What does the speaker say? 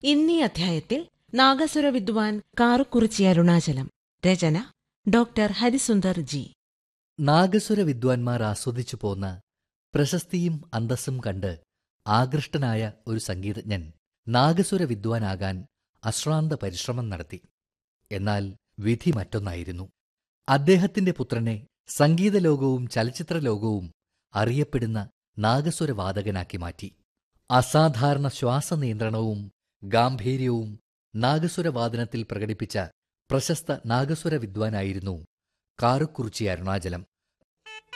ഇന്നീ അധ്യായത്തിൽ നാഗസുര വിദ്വാൻ കാറുക്കുറിച്ചി അരുണാചലം രചന ഡോക്ടർ ഹരിസുന്ദർ ജി നാഗസുര വിദ്വാൻമാർ ആസ്വദിച്ചു പോന്ന പ്രശസ്തിയും അന്തസ്സും കണ്ട് ആകൃഷ്ടനായ ഒരു സംഗീതജ്ഞൻ നാഗസുര വിദ്വാനാകാൻ അശ്രാന്ത പരിശ്രമം നടത്തി എന്നാൽ വിധി മറ്റൊന്നായിരുന്നു അദ്ദേഹത്തിന്റെ പുത്രനെ സംഗീതലോകവും ചലച്ചിത്രലോകവും അറിയപ്പെടുന്ന നാഗസുരവാദകനാക്കി മാറ്റി അസാധാരണ ശ്വാസനിയന്ത്രണവും ഗാംഭീര്യവും നാഗസുരവാദനത്തിൽ പ്രകടിപ്പിച്ച പ്രശസ്ത നാഗസുര വിദ്വാനായിരുന്നു കാറുക്കുറിച്ചി അരുണാചലം